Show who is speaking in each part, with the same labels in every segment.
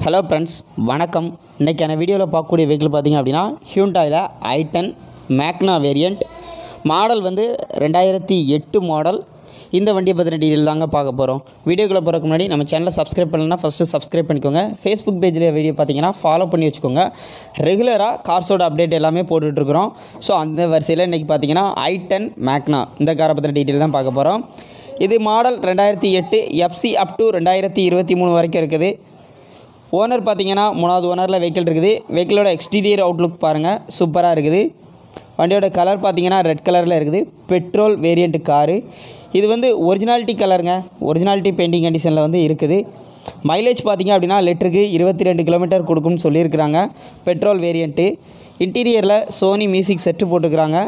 Speaker 1: hello friends வணக்கம் இன்றைக்கான வீடியோவில் பார்க்கக்கூடிய வெஹிக்கிள் பார்த்தீங்க அப்படின்னா ஹியூண்டாயில் i ten Magna variant model வந்து ரெண்டாயிரத்தி எட்டு மாடல் இந்த வண்டியை பற்றின டீட்டெயில் தாங்க பார்க்க போகிறோம் வீடியோக்குள்ளே போகிறதுக்கு முன்னாடி நம்ம சேனலை சப்ஸ்கிரைப் பண்ணலன்னா ஃபஸ்ட்டு சப்ஸ்கிரைப் பண்ணிக்கோங்க ஃபேஸ்புக் பேஜில் வீடியோ பார்த்தீங்கன்னா ஃபாலோ பண்ணி வச்சுக்கோங்க ரெகுலராக கார்ஸோட அப்டேட் எல்லாமே போட்டுட்ருக்குறோம் ஸோ அந்த வரிசையில் இன்றைக்கி பார்த்தீங்கன்னா ஐ டென் மேக்னா இந்த காரை பற்றின டீட்டெயில் தான் பார்க்க போகிறோம் இது மாடல் ரெண்டாயிரத்தி எட்டு எஃப்சி அப் டு ரெண்டாயிரத்தி இருபத்தி மூணு வரைக்கும் இருக்குது ஓனர் பார்த்தீங்கன்னா மூணாவது ஓனரில் வெஹிக்கிள் இருக்குது வெஹிக்கிளோட எக்ஸ்டீரியர் அவுட்லுக் பாருங்கள் சூப்பராக இருக்குது வண்டியோட கலர் பார்த்தீங்கன்னா ரெட் கலரில் இருக்குது பெட்ரோல் வேரியண்ட் காரு இது வந்து ஒரிஜினாலிட்டி கலருங்க ஒரிஜினாலிட்டி பெயிண்டிங் கண்டிஷனில் வந்து இருக்குது மைலேஜ் பார்த்தீங்க அப்படின்னா லிட்டருக்கு இருபத்தி ரெண்டு கிலோமீட்டர் கொடுக்கும்னு சொல்லியிருக்கிறாங்க பெட்ரோல் வேரியண்ட்டு இன்டீரியரில் சோனி மியூசிக் செட்டு போட்டுக்கிறாங்க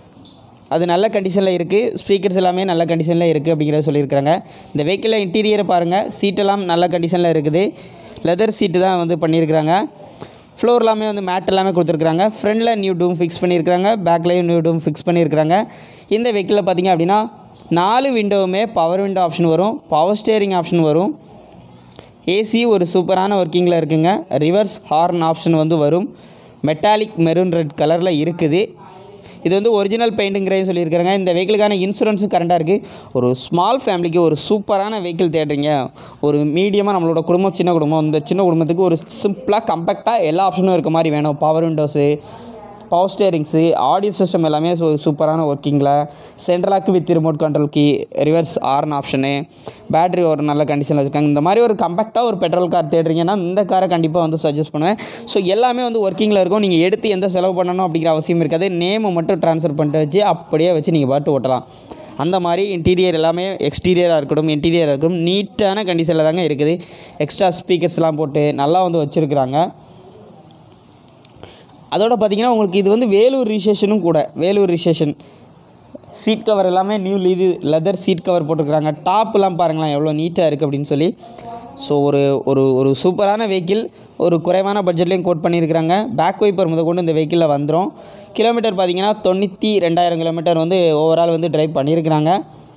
Speaker 1: அது நல்ல கண்டிஷனில் இருக்குது ஸ்பீக்கர்ஸ் எல்லாமே நல்ல கண்டிஷனில் இருக்குது அப்படிங்கிறத சொல்லியிருக்கிறாங்க இந்த வெஹிக்கிளில் இன்டீரியரை பாருங்கள் சீட்டெல்லாம் நல்ல கண்டிஷனில் இருக்குது லெதர் சீட்டு தான் வந்து பண்ணியிருக்கிறாங்க ஃப்ளோர் எல்லாமே வந்து மேட் எல்லாமே கொடுத்துருக்குறாங்க ஃப்ரண்டில் நியூ டூம் ஃபிக்ஸ் பண்ணியிருக்கிறாங்க பேக்லேயும் நியூ டூம் ஃபிக்ஸ் பண்ணியிருக்கிறாங்க இந்த வெஹிக்கிளில் பார்த்திங்க அப்படின்னா நாலு விண்டோவுமே பவர் விண்டோ ஆப்ஷன் வரும் பவர் ஸ்டேரிங் ஆப்ஷன் வரும் ஏசி ஒரு சூப்பரான ஒர்க்கிங்கில் இருக்குங்க ரிவர்ஸ் ஹார்ன் ஆப்ஷன் வந்து வரும் மெட்டாலிக் மெரூன் ரெட் கலரில் இருக்குது இது வந்து ஒரிஜினல் பெயிண்ட்டுங்கிறதையும் சொல்லியிருக்காங்க இந்த வெஹிக்கிளுக்கான இன்சூரன்ஸும் கரண்டாக இருக்குது ஒரு ஸ்மால் ஃபேமிலிக்கு ஒரு சூப்பரான வெஹிக்கிள் தேடுறீங்க ஒரு மீடியமாக நம்மளோட குடும்பம் சின்ன குடும்பம் இந்த சின்ன குடும்பத்துக்கு ஒரு சிம்பிளாக கம்பேக்டாக எல்லா ஆப்ஷனும் இருக்க மாதிரி வேணும் power windows power steerings audio system எல்லாமே சூ சூப்பரான ஒர்க்கிங்கில் central lock with remote control key reverse horn option battery ஒரு நல்ல கண்டிஷனில் வச்சுருக்காங்க இந்த மாதிரி ஒரு கம்பேக்டாக ஒரு பெட்ரோல் கார் தேடுறீங்கன்னா இந்த காரை கண்டிப்பாக வந்து சஜஸ்ட் பண்ணுவேன் ஸோ எல்லாமே வந்து ஒர்க்கிங்கில் இருக்கும் நீங்கள் எடுத்து எந்த செலவு பண்ணணும் அப்படிங்கிற அவசியம் இருக்காது நேமை மட்டும் ட்ரான்ஸ்ஃபர் பண்ணிட்டு வச்சு அப்படியே வச்சு நீங்கள் பாட்டு ஓட்டலாம் அந்த மாதிரி இன்டீரியர் எல்லாமே எக்ஸ்டீரியராக இருக்கட்டும் இன்டீரியராக இருக்கட்டும் நீட்டான கண்டிஷனில் தாங்க இருக்குது எக்ஸ்ட்ரா ஸ்பீக்கர்ஸ்லாம் போட்டு நல்லா வந்து வச்சுருக்குறாங்க அதோட பார்த்தீங்கன்னா உங்களுக்கு இது வந்து வேலூர் ரிஜிஸ்ட்ரேஷனும் கூட வேலூர் ரிஜிஸ்ட்ரேஷன் சீட் கவர் எல்லாமே நியூ இது லெதர் சீட் கவர் போட்டிருக்கிறாங்க டாப்லாம் பாருங்களேன் எவ்வளோ நீட்டாக இருக்குது அப்படின்னு சொல்லி ஸோ ஒரு ஒரு ஒரு சூப்பரான வெஹிக்கிள் ஒரு குறைவான பட்ஜெட்லேயும் கோட் பண்ணியிருக்கிறாங்க பேக் வைப்பர் முத கொண்டு இந்த வெஹிக்கிளில் வந்துடும் கிலோமீட்டர் பார்த்தீங்கன்னா தொண்ணூற்றி ரெண்டாயிரம் கிலோமீட்டர் வந்து ஓவரால் வந்து ட்ரைவ் பண்ணியிருக்கிறாங்க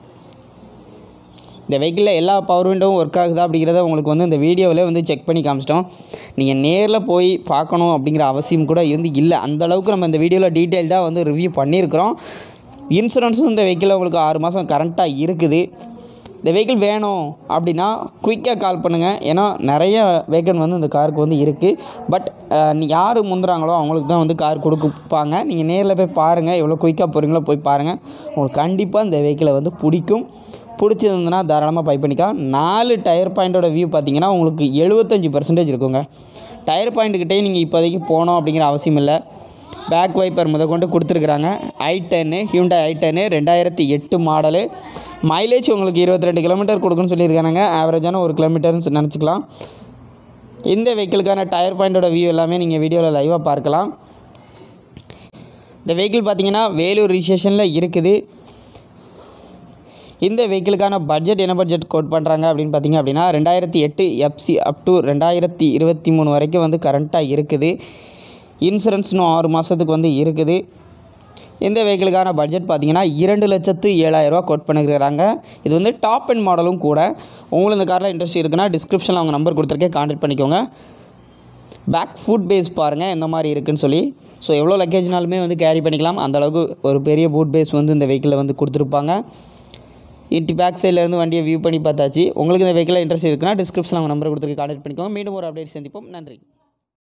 Speaker 1: இந்த வெஹிக்கிளில் எல்லா பவர் விண்டோவும் ஒர்க் ஆகுதா அப்படிங்கிறத உங்களுக்கு வந்து இந்த வீடியோவில் வந்து செக் பண்ணி காமிச்சிட்டோம் நீங்கள் நேரில் போய் பார்க்கணும் அப்படிங்கிற அவசியம் கூட வந்து இல்லை அந்த அளவுக்கு நம்ம இந்த வீடியோவில் டீட்டெயில்டாக வந்து ரிவ்யூ பண்ணியிருக்கிறோம் இன்சூரன்ஸும் இந்த வெஹிக்கிளில் உங்களுக்கு ஆறு மாதம் கரண்ட்டாக இருக்குது இந்த வெஹிக்கிள் வேணும் அப்படின்னா குயிக்காக கால் பண்ணுங்கள் ஏன்னா நிறைய வேக்கன் வந்து இந்த காருக்கு வந்து இருக்குது பட் யார் முந்துறாங்களோ அவங்களுக்கு தான் வந்து கார் கொடுப்பாங்க நீங்கள் நேரில் போய் பாருங்கள் எவ்வளோ குயிக்காக போகிறீங்களோ போய் பாருங்கள் உங்களுக்கு கண்டிப்பாக இந்த வெஹிக்கிளை வந்து பிடிக்கும் பிடிச்சிருந்ததுன்னா தாராளமாக பை பண்ணிக்கலாம் நாலு டயர் பாயிண்ட்டோட வியூ பார்த்தீங்கன்னா உங்களுக்கு எழுபத்தஞ்சி பர்சன்டேஜ் இருக்குங்க டயர் பாயிண்ட்டுக்கிட்டே நீங்கள் இப்போதைக்கு போகணும் அப்படிங்கிற அவசியம் இல்லை பேக் வைப்பர் முத கொண்டு கொடுத்துருக்குறாங்க ஐ டென்னு ஹியூண்டா ஐ டென்னு ரெண்டாயிரத்தி எட்டு மாடலு மைலேஜ் உங்களுக்கு இருபத்தி ரெண்டு கிலோமீட்டர் கொடுக்குன்னு சொல்லியிருக்காங்க ஆவரேஜான ஒரு கிலோமீட்டர்னு நினச்சிக்கலாம் இந்த வெஹிக்கிளுக்கான டயர் பாயிண்ட்டோட வியூ எல்லாமே நீங்கள் வீடியோவில் லைவாக பார்க்கலாம் இந்த வெஹிக்கிள் பார்த்தீங்கன்னா வேலூர் ரிஜிஸ்ட்ரேஷனில் இருக்குது இந்த வெஹிக்கிளுக்கான பட்ஜெட் என்ன பட்ஜெட் கோட் பண்ணுறாங்க அப்படின்னு பார்த்தீங்க அப்படின்னா ரெண்டாயிரத்தி எட்டு எஃப்சி அப் டு ரெண்டாயிரத்தி இருபத்தி மூணு வரைக்கும் வந்து கரண்ட்டாக இருக்குது இன்சூரன்ஸ் இன்னும் ஆறு மாதத்துக்கு வந்து இருக்குது இந்த வெஹிக்கிளுக்கான பட்ஜெட் பார்த்தீங்கன்னா இரண்டு லட்சத்து ஏழாயிரரூவா கோட் பண்ணிக்கிறாங்க இது வந்து டாப் அண்ட் மாடலும் கூட உங்களுக்கு இந்த காரில் இன்ட்ரெஸ்ட் இருக்குன்னா டிஸ்கிரிப்ஷனில் அவங்க நம்பர் கொடுத்துருக்கேன் கான்டாக்ட் பண்ணிக்கோங்க பேக் ஃபுட் பேஸ் பாருங்கள் எந்த மாதிரி இருக்குன்னு சொல்லி ஸோ எவ்வளோ லக்கேஜ்னாலுமே வந்து கேரி பண்ணிக்கலாம் அந்தளவுக்கு ஒரு பெரிய பூட் பேஸ் வந்து இந்த வெஹிக்கிளில் வந்து கொடுத்துருப்பாங்க இன்டி பேக் சைட்லேருந்து வண்டியை வியூ பண்ணி பார்த்தாச்சு உங்களுக்கு இந்த வெஹிக்கிளில் இன்ட்ரெஸ்ட் இருக்குன்னா டிஸ்கிரிப்ஷனில் அவங்க நம்பர் கொடுத்துருக்கு கான்டாக்ட் பண்ணிக்கோங்க மீண்டும் ஒரு அப்டேட் சந்திப்போம் நன்றி